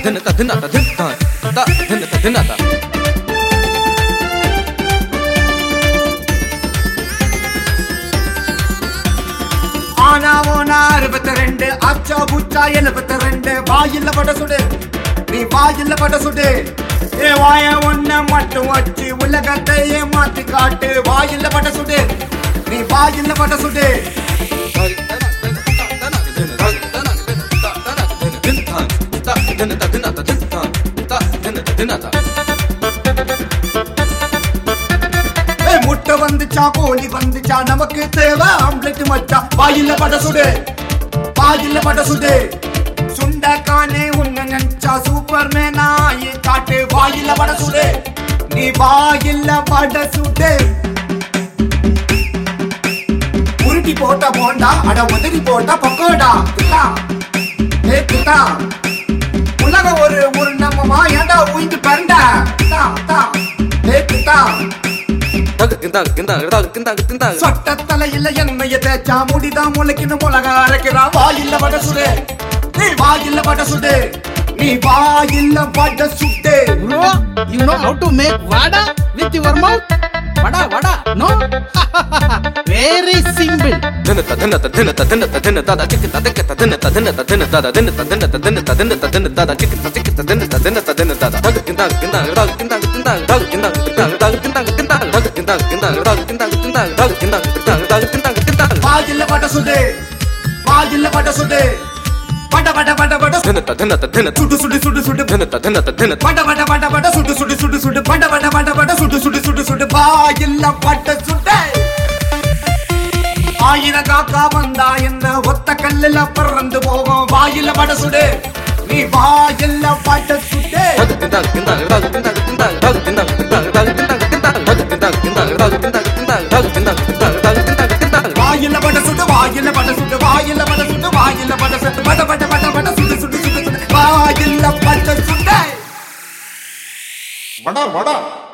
தின்னதா தின்னதா தின்னதா தா தின்னதா தின்னதா ஆனா ஓனா அறுபத்தி ரெண்டு அச்சா புச்சா எழுபத்தி ரெண்டு வாயில்ல பட சுடு நீ வாயில்ல பட சுடு ஏ வாய ஒன்ன மட்டும் வச்சு உலகத்தையே மாத்தி காட்டு வாயில்ல பட சுடு நீ வாயில்ல பட சுடு ஏ முட்டை வந்துச்சா கோழி வந்துச்சா நமக்கு தேவை ஆம்லெட் மச்சா வாயில்ல பட சுடு வாயில்ல பட சுடு சுண்டக்கானே உன்ன நினைச்சா சூப்பர் மேனா காட்டு வாயில்ல பட சுடு நீ வாயில்ல பட சுடு உருட்டி போட்ட போண்டா அட உதறி போட்ட பக்கோடா குத்தா ஏ குத்தா உலகம் ஒரு ஒரு நம்மமா ஏண்டா உயிந்து பரண்ட குத்தா குத்தா ஏ குத்தா சொட்ட தலையில எண்ணெய தேய்ச்சா முடிதான் முளைக்கின்னு மிளக அரைக்கிறா வாயில்ல வட சுடு நீ வாயில்ல வட சுடு நீ வாயில்ல வட சுடு Bro, you know how to make vada with your mouth? Vada, vada, no? Very simple. வாயில்ல வட சுடு வாயில்ல வட சுடு வட வட வட வட சுடு சுடு சுடு சுடு வட வட வட வட சுடு சுடு சுடு சுடு வட வட வட வட சுடு சுடு சுடு சுடு வாயில்ல வட சுடு ஆயிரம் காக்கா வந்தா என்ன ஒத்த கல்லுல பறந்து போகும் வாயில வட சுடு நீ வாயில்ல வட சுடு வாயில வட சுடு வாயில வட சுடு வாயில வட சுடு வாயில வட சுடு வட வட வட வட சுடு சுடு சுடு சுடு வாயில வட சுடு வடா வடா